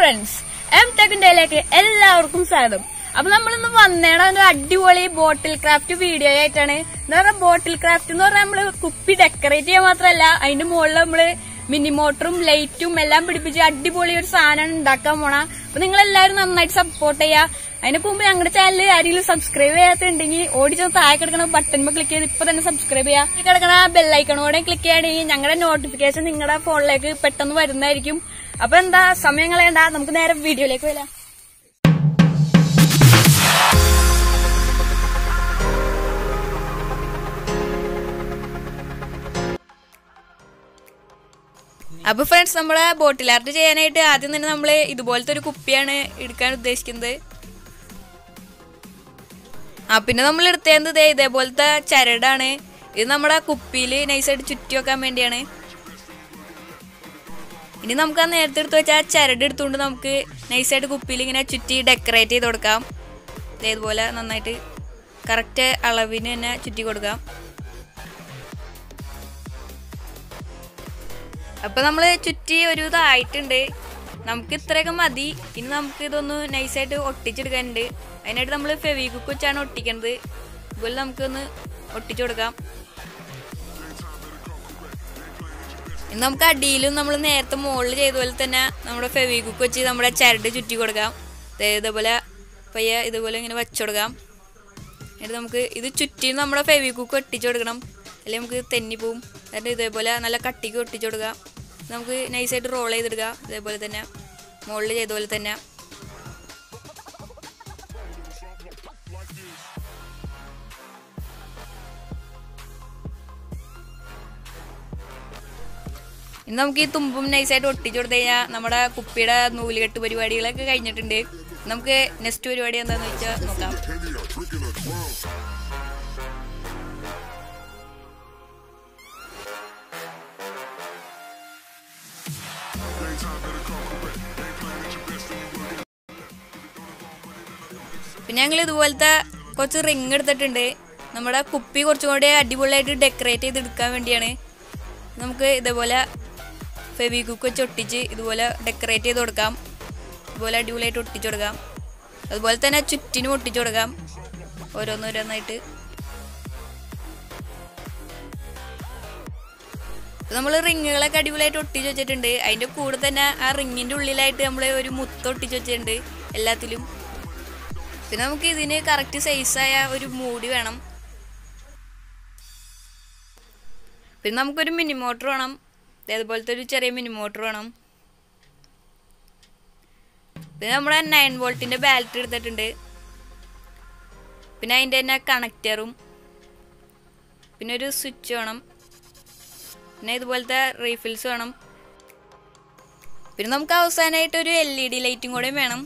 Friends M ടെക്കിന്റെയിലേക്ക് എല്ലാവർക്കും സ്വാഗതം അപ്പൊ നമ്മളിന്ന് വന്നേണ ഒരു അടിപൊളി ബോട്ടിൽ ക്രാഫ്റ്റ് വീഡിയോ ആയിട്ടാണ് എന്ന് പറഞ്ഞാൽ ബോട്ടിൽ ക്രാഫ്റ്റ് എന്ന് പറഞ്ഞാൽ നമ്മള് കുപ്പി ഡെക്കറേറ്റ് ചെയ്യാൻ മാത്രമല്ല അതിന്റെ മുകളിൽ നമ്മള് മിനി മോട്ടറും ലൈറ്റും എല്ലാം പിടിപ്പിച്ച് അടിപൊളി ഒരു സാധനം ഉണ്ടാക്കാൻ പോണ അപ്പൊ നിങ്ങൾ എല്ലാവരും നന്നായിട്ട് സപ്പോർട്ട് ചെയ്യാ അതിന് മുമ്പ് ഞങ്ങളുടെ ചാനൽ ആരെങ്കിലും സബ്സ്ക്രൈബ് ചെയ്യാത്തുണ്ടെങ്കിൽ ഓടിച്ച് താഴെ കിടക്കണ ബട്ടൺ ക്ലിക്ക് ചെയ്ത് ഇപ്പൊ തന്നെ സബ്സ്ക്രൈബ് ചെയ്യാം ഈ കിടക്കണ ബെല്ലൈക്കണോടെ ക്ലിക്ക് ചെയ്യുകയാണെങ്കിൽ ഞങ്ങളുടെ നോട്ടിഫിക്കേഷൻ നിങ്ങളുടെ ഫോണിലേക്ക് പെട്ടെന്ന് വരുന്നതായിരിക്കും അപ്പൊ എന്താ സമയം കളയണ്ട നമുക്ക് നേരെ വീഡിയോയിലേക്ക് വരാം അപ്പൊ ഫ്രണ്ട്സ് നമ്മളെ ബോട്ടിൽ ആർട്ട് ചെയ്യാനായിട്ട് ആദ്യം തന്നെ നമ്മൾ ഇതുപോലത്തെ ഒരു കുപ്പിയാണ് എടുക്കാൻ ഉദ്ദേശിക്കുന്നത് ആ പിന്നെ നമ്മൾ എടുത്തേണ്ടത് ദേ ഇതേപോലത്തെ ചരടാണ് ഇത് നമ്മുടെ കുപ്പിയിൽ നൈസായിട്ട് ചുറ്റി വെക്കാൻ വേണ്ടിയാണ് ഇനി നമുക്ക് ആ നേരത്തെ എടുത്ത് വെച്ചാൽ ചരട് എടുത്തുകൊണ്ട് നമുക്ക് നൈസായിട്ട് കുപ്പിയിൽ ഇങ്ങനെ ചുറ്റി ഡെക്കറേറ്റ് ചെയ്ത് കൊടുക്കാം ദേ ഇതുപോലെ നന്നായിട്ട് കറക്റ്റ് അളവിന് തന്നെ ചുറ്റി കൊടുക്കാം അപ്പൊ നമ്മള് ചുറ്റി ഒരു ഇതായിട്ടുണ്ട് നമുക്ക് ഇത്രയൊക്കെ മതി ഇനി നമുക്ക് ഇതൊന്ന് നൈസായിട്ട് ഒട്ടിച്ചെടുക്കാനുണ്ട് അതിനായിട്ട് നമ്മൾ ഫെവികുക്ക് വെച്ചാണ് ഒട്ടിക്കുന്നത് ഇതുപോലെ നമുക്കൊന്ന് ഒട്ടിച്ചു കൊടുക്കാം ഇനി നമുക്ക് അടിയിലും നമ്മൾ നേരത്തെ മുകളിൽ ചെയ്ത പോലെ തന്നെ നമ്മുടെ ഫെവികുക്ക് വെച്ച് നമ്മുടെ ചരട് ചുറ്റി കൊടുക്കാം ദേ ഇതേപോലെ പയ്യ ഇതുപോലെ ഇങ്ങനെ വെച്ചു കൊടുക്കാം എന്നിട്ട് നമുക്ക് ഇത് ചുറ്റി നമ്മുടെ ഫെവികുക്ക് ഒട്ടിച്ചു കൊടുക്കണം അല്ലെങ്കിൽ നമുക്ക് തെന്നിപ്പോവും എന്നിട്ട് ഇതേപോലെ നല്ല കട്ടിക്ക് ഒട്ടിച്ചു കൊടുക്കാം നമുക്ക് നൈസായിട്ട് റോൾ ചെയ്തെടുക്കാം ഇതേപോലെ തന്നെ മുകളിൽ ചെയ്ത പോലെ തന്നെ ഇനി നമുക്ക് ഈ തുമ്പും നൈസായിട്ട് ഒട്ടിച്ചു കൊടുത്തു കഴിഞ്ഞാൽ നമ്മുടെ കുപ്പിയുടെ നൂലുകെട്ട് പരിപാടികളൊക്കെ കഴിഞ്ഞിട്ടുണ്ട് നമുക്ക് നെക്സ്റ്റ് പരിപാടി എന്താണെന്ന് വെച്ചാൽ നോക്കാം പിന്നെ ഞങ്ങൾ ഇതുപോലത്തെ കുറച്ച് റിങ് എടുത്തിട്ടുണ്ട് നമ്മുടെ കുപ്പി കുറച്ചും കൂടി അടിപൊളിയായിട്ട് ഡെക്കറേറ്റ് ചെയ്തെടുക്കാൻ വേണ്ടിയാണ് നമുക്ക് ഇതേപോലെ ഫെവികുക്ക് വെച്ച് ഒട്ടിച്ച് ഇതുപോലെ ഡെക്കറേറ്റ് ചെയ്ത് കൊടുക്കാം ഇതുപോലെ അടിപൊളിയായിട്ട് ഒട്ടിച്ചു കൊടുക്കാം അതുപോലെ തന്നെ ചുറ്റിനും ഒട്ടിച്ചു കൊടുക്കാം ഓരോന്നോരോന്നായിട്ട് നമ്മൾ റിങ്ങുകളൊക്കെ അടിപൊളിയായിട്ട് ഒട്ടിച്ച് വെച്ചിട്ടുണ്ട് അതിൻ്റെ കൂടെ തന്നെ ആ റിങ്ങിൻ്റെ ഉള്ളിലായിട്ട് നമ്മൾ ഒരു മുത്ത് ഒട്ടിച്ച് വെച്ചിട്ടുണ്ട് എല്ലാത്തിലും പിന്നെ നമുക്ക് ഇതിന് കറക്റ്റ് സൈസായ ഒരു മൂടി വേണം പിന്നെ നമുക്കൊരു മിനി മോട്ടർ വേണം അതേപോലത്തെ ഒരു ചെറിയ മിനി മോട്ടർ വേണം പിന്നെ നമ്മുടെ നയൻ വോൾട്ടിൻ്റെ ബാറ്ററി എടുത്തിട്ടുണ്ട് പിന്നെ അതിൻ്റെ തന്നെ കണക്റ്ററും പിന്നെ ഒരു സ്വിച്ച് വേണം പിന്നെ ഇതുപോലത്തെ റീഫിൽസ് വേണം പിന്നെ നമുക്ക് അവസാനമായിട്ട് ഒരു എൽ ഇ ഡി ലൈറ്റും കൂടെ വേണം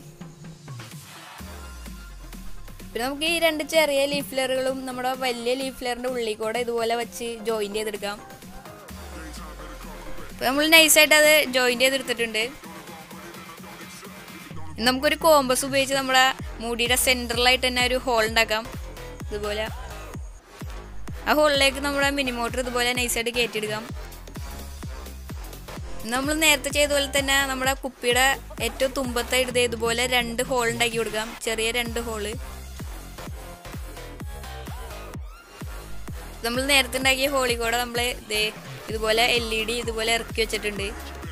പിന്നെ നമുക്ക് ഈ രണ്ട് ചെറിയ ലീഫ് ലെയറുകളും നമ്മുടെ വലിയ ലീഫ് ലെയറിൻ്റെ ഉള്ളിൽ കൂടെ ഇതുപോലെ വെച്ച് ജോയിൻ ചെയ്തെടുക്കാം അപ്പോൾ നമ്മൾ നൈസായിട്ട് അത് ജോയിൻ ചെയ്തെടുത്തിട്ടുണ്ട് ഇനി നമുക്കൊരു കോമ്പസ് ഉപയോഗിച്ച് നമ്മുടെ മുടിയുടെ സെൻറ്ററിലായിട്ട് തന്നെ ഒരു ഹോൾ ഉണ്ടാക്കാം ഇതുപോലെ ആ ഹോളിലേക്ക് നമ്മുടെ മിനി മോട്ടർ ഇതുപോലെ നൈസായിട്ട് കയറ്റിയെടുക്കാം നമ്മൾ നേരത്തെ ചെയ്ത പോലെ തന്നെ നമ്മുടെ കുപ്പിയുടെ ഏറ്റവും തുമ്പത്തായിട്ട് ഇതുപോലെ രണ്ട് ഹോൾ ഉണ്ടാക്കി കൊടുക്കാം ചെറിയ രണ്ട് ഹോള് നമ്മൾ നേരത്തെ ഉണ്ടാക്കിയ ഹോളി കൂടെ നമ്മൾ ഇതേ ഇതുപോലെ എൽ ഇ ഡി ഇതുപോലെ ഇറക്കി വെച്ചിട്ടുണ്ട്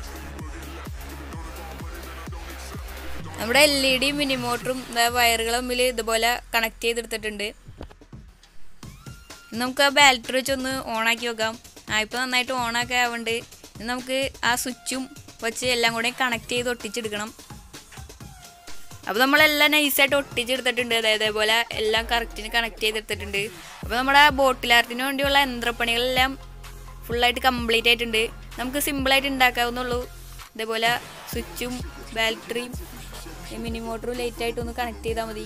നമ്മുടെ എൽ ഇ ഡി മിനി മോട്ടറും വയറുകളും തമ്മിൽ ഇതുപോലെ കണക്ട് ചെയ്തെടുത്തിട്ടുണ്ട് നമുക്ക് ആ ബാറ്ററി വെച്ചൊന്ന് ഓണാക്കി വെക്കാം ആ ഇപ്പോൾ നന്നായിട്ട് ഓണാക്കി ആവുന്നുണ്ട് ഇനി നമുക്ക് ആ സ്വിച്ചും വെച്ച് എല്ലാം കൂടെ കണക്ട് ചെയ്ത് ഒട്ടിച്ചെടുക്കണം അപ്പോൾ നമ്മളെല്ലാം നൈസായിട്ട് ഒട്ടിച്ചെടുത്തിട്ടുണ്ട് അതേപോലെ എല്ലാം കറക്റ്റിന് കണക്ട് ചെയ്തെടുത്തിട്ടുണ്ട് അപ്പോൾ നമ്മുടെ ബോട്ടിൽ ആർട്ടിന് വേണ്ടിയുള്ള യന്ത്രപ്പണികളെല്ലാം ഫുള്ളായിട്ട് കംപ്ലീറ്റ് ആയിട്ടുണ്ട് നമുക്ക് സിമ്പിളായിട്ട് ഉണ്ടാക്കാവുന്നുള്ളൂ ഇതേപോലെ സ്വിച്ചും ബാറ്ററിയും മിനി മോട്ടറും ലൈറ്റായിട്ട് ഒന്ന് കണക്ട് ചെയ്താൽ മതി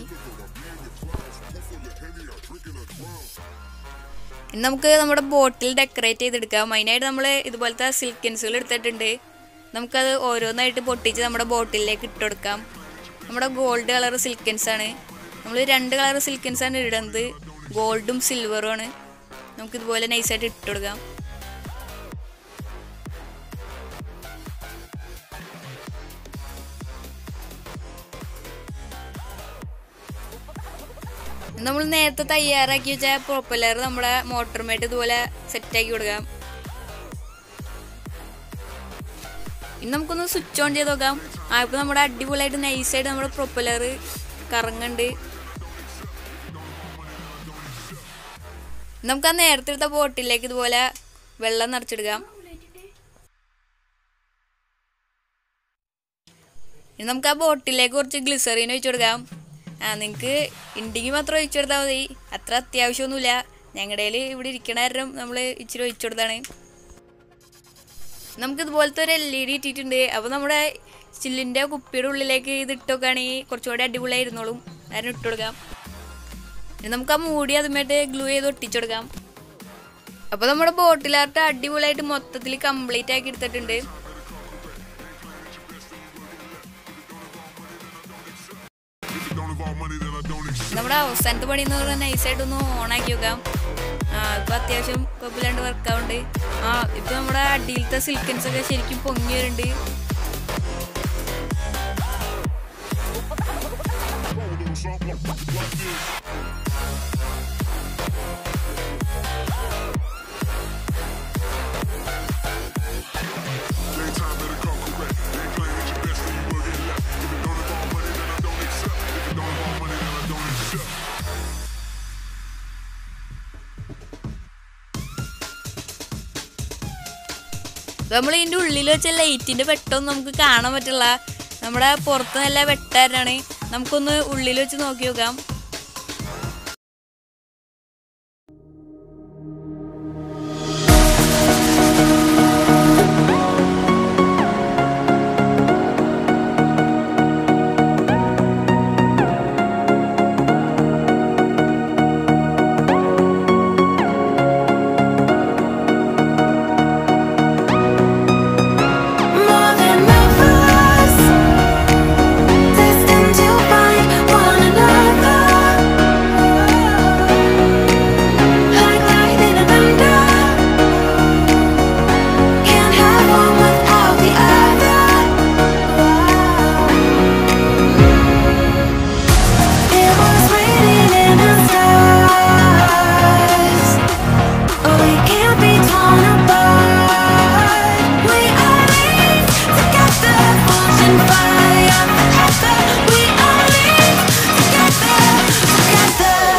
ഇനി നമുക്ക് നമ്മുടെ ബോട്ടിൽ ഡെക്കറേറ്റ് ചെയ്തെടുക്കാം അതിനായിട്ട് നമ്മൾ ഇതുപോലത്തെ സിൽക്കൻസുകൾ എടുത്തിട്ടുണ്ട് നമുക്കത് ഓരോന്നായിട്ട് പൊട്ടിച്ച് നമ്മുടെ ബോട്ടിലേക്ക് ഇട്ട് കൊടുക്കാം നമ്മുടെ ഗോൾഡ് കളർ സിൽക്കൻസ് ആണ് നമ്മൾ രണ്ട് കളർ സിൽക്കൻസ് ആണ് ഇടുന്നത് ഗോൾഡും സിൽവറും ആണ് നമുക്ക് ഇതുപോലെ നൈസായിട്ട് ഇട്ട് കൊടുക്കാം നമ്മൾ നേരത്തെ തയ്യാറാക്കി വെച്ച പ്രൊപ്പലർ നമ്മുടെ മോട്ടറുമായിട്ട് ഇതുപോലെ സെറ്റാക്കി കൊടുക്കാം ഇനി നമുക്കൊന്ന് സ്വിച്ച് ഓൺ ചെയ്ത് നോക്കാം ആ ഇപ്പൊ നമ്മുടെ അടിപൊളിയായിട്ട് നൈസായിട്ട് നമ്മുടെ പ്രൊപ്പലർ കറങ്ങുന്നുണ്ട് നമുക്ക് ആ നേരത്തെ എടുത്ത ബോട്ടിലേക്ക് ഇതുപോലെ വെള്ളം നിറച്ചെടുക്കാം ഇനി നമുക്ക് ആ ബോട്ടിലേക്ക് കുറച്ച് ഗ്ലിസറിൻ ഒഴിച്ചു കൊടുക്കാം ആ നിങ്ങൾക്ക് ഉണ്ടെങ്കിൽ മാത്രം ഒഴിച്ചു കൊടുത്താൽ മതി അത്ര അത്യാവശ്യമൊന്നുമില്ല ഞങ്ങളുടെ കയ്യിൽ ഇവിടെ ഇരിക്കണ കാരണം നമ്മൾ ഇച്ചിരി ഒഴിച്ചു കൊടുത്താണ് നമുക്ക് ഇതുപോലത്തെ ഒരു എൽ ഇ ഡി ഇട്ടിട്ടുണ്ട് അപ്പോൾ നമ്മുടെ ചില്ലിൻ്റെ കുപ്പിയുടെ ഉള്ളിലേക്ക് ഇത് ഇട്ടൊക്കെയാണെങ്കിൽ കുറച്ചുകൂടി അടിപൊളിയായിരുന്നോളും അതിന് ഇട്ട് കൊടുക്കാം ഇനി നമുക്ക് ആ മൂടി അതുമായിട്ട് ഗ്ലൂ ചെയ്ത് ഒട്ടിച്ചു കൊടുക്കാം അപ്പോൾ നമ്മുടെ ബോട്ടിലാർട്ട് അടിപൊളിയായിട്ട് മൊത്തത്തിൽ കംപ്ലീറ്റ് ആക്കി എടുത്തിട്ടുണ്ട് നമ്മുടെ അവസാനത്തെ പണി എന്ന് പറഞ്ഞാൽ നൈസായിട്ടൊന്ന് ഓണാക്കി വെക്കാം ആ ഇപ്പൊ അത്യാവശ്യം കുഴപ്പമില്ലാണ്ട് വർക്കാവുണ്ട് ആ ഇപ്പൊ നമ്മുടെ അടിയിലത്തെ സിൽക്കൻസ് ഒക്കെ ശരിക്കും പൊങ്ങി വരുന്നുണ്ട് നമ്മൾ ഇതിന്റെ ഉള്ളിൽ വെച്ച ലൈറ്റിന്റെ വെട്ടമൊന്നും നമുക്ക് കാണാൻ പറ്റില്ല നമ്മുടെ പുറത്ത് നല്ല വെട്ടാരാണ് നമുക്കൊന്ന് ഉള്ളിൽ വെച്ച് നോക്കി നോക്കാം More than lovers, destined to find one another. Like lightning and thunder, can't have one without the other. It was written in the stars. We can't be torn apart. We are linked together, ocean fire forever. We are linked together, together.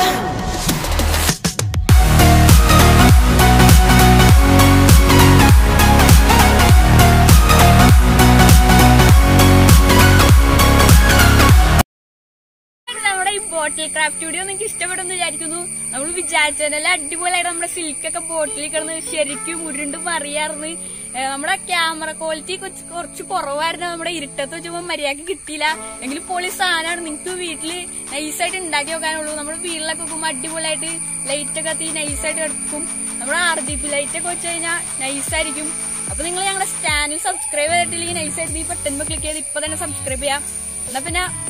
നമ്മുടെ ഈ ബോട്ടിൽ craft video നിങ്ങൾക്ക് ഇഷ്ടപ്പെടുമെന്ന് വിചാരിക്കുന്നു നമ്മൾ വിചാരിച്ചതല്ല അടിപൊളിയായിട്ട് നമ്മുടെ സിൽക്കൊക്കെ ബോട്ടിൽ കിടന്ന് ശരിക്കും ഉരുണ്ട് മറിയാർന്ന് ഏഹ് നമ്മുടെ ക്യാമറ ക്വാളിറ്റി കുറച്ച് കുറവായിരുന്നു നമ്മുടെ ഇരുട്ടത്ത് വെച്ചപ്പോ മര്യാദക്ക് കിട്ടിയില്ല എങ്കിലും പൊളി സാധനമാണ് നിങ്ങൾക്ക് വീട്ടില് നൈസായിട്ട് ഉണ്ടാക്കി വെക്കാനുള്ളൂ നമ്മുടെ വീട്ടിലൊക്കെ വെക്കുമ്പോൾ അടിപൊളിയായിട്ട് ലൈറ്റ് ഒക്കെ കത്തി നൈസായിട്ട് കിടക്കും നമ്മുടെ ആർ ജി പി ലൈറ്റ് ഒക്കെ വെച്ച് കഴിഞ്ഞാൽ നൈസായിരിക്കും അപ്പൊ നിങ്ങൾ ഞങ്ങളുടെ ചാനൽ സബ്സ്ക്രൈബ് ചെയ്തിട്ടില്ലെങ്കിൽ നൈസായിട്ട് ഈ ബട്ടൺ ക്ലിക്ക് ചെയ്ത് ഇപ്പൊ തന്നെ സബ്സ്ക്രൈബ് ചെയ്യാം എന്നാ പിന്നെ